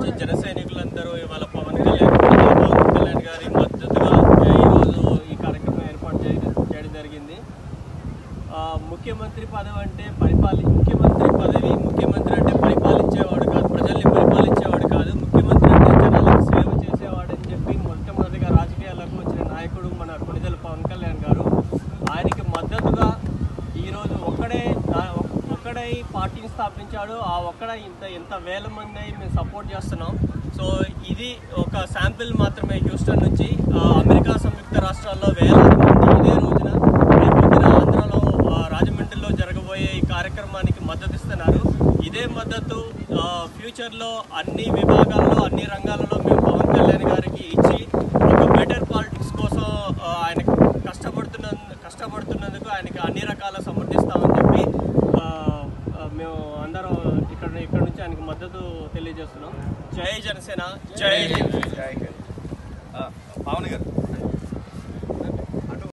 ఈరోజు జన సైనికులందరూ ఇవాళ పవన్ కళ్యాణ్ పవన్ కళ్యాణ్ గారి మద్దతుగా ఈరోజు ఈ కార్యక్రమం ఏర్పాటు చేయడం చేయడం జరిగింది ఆ, ముఖ్యమంత్రి పదవి అంటే పరిపాలి ముఖ్యమంత్రి పదవి ముఖ్యమంత్రి అంటే పరిపాలించేవాడు కాదు ప్రజల్ని పరిపాలించేవాడు కాదు ముఖ్యమంత్రి అంటే జనాలకు సేవ చేసేవాడు అని చెప్పి మొట్టమొదటిగా రాజకీయాల్లోకి వచ్చిన నాయకుడు మన కొనిదెల పవన్ కళ్యాణ్ గారు ఆయనకి మద్దతుగా ఈరోజు ఒక్కడే నా- ఒక్కడై పార్టీని స్థాపించాడు ఆ ఒక్కడ ఇంత ఎంత వేల మంది అయి మేము సపోర్ట్ చేస్తున్నాం సో ఇది ఒక శాంపిల్ మాత్రమే హ్యూస్టన్ నుంచి ఆ, అమెరికా సంయుక్త రాష్ట్రాల్లో వేలాది మంది ఇదే రోజున రేపొద్దున ఆంధ్రాలో ఆ, రాజమండ్రిలో జరగబోయే ఈ కార్యక్రమానికి మద్దతు ఇస్తున్నారు ఇదే మద్దతు ఆ, ఫ్యూచర్లో అన్ని విభాగాల్లో అన్ని రంగాలలో మేము పవన్ కళ్యాణ్ గారికి ఇచ్చి ఒక బెటర్ పాలిటిక్స్ కోసం ఆ, ఆయన కష్టపడుతున్న కష్టపడుతున్నందుకు ఆయనకి అన్ని రకాల సమర్థిస్తామని చెప్పి ఆ, ఆ, మేము అందరం ఇక్కడ ఇక్కడ నుంచి ఆయనకి మద్దతు తెలియజేస్తున్నాం జై జనసేన జై హింద్ జై హింద్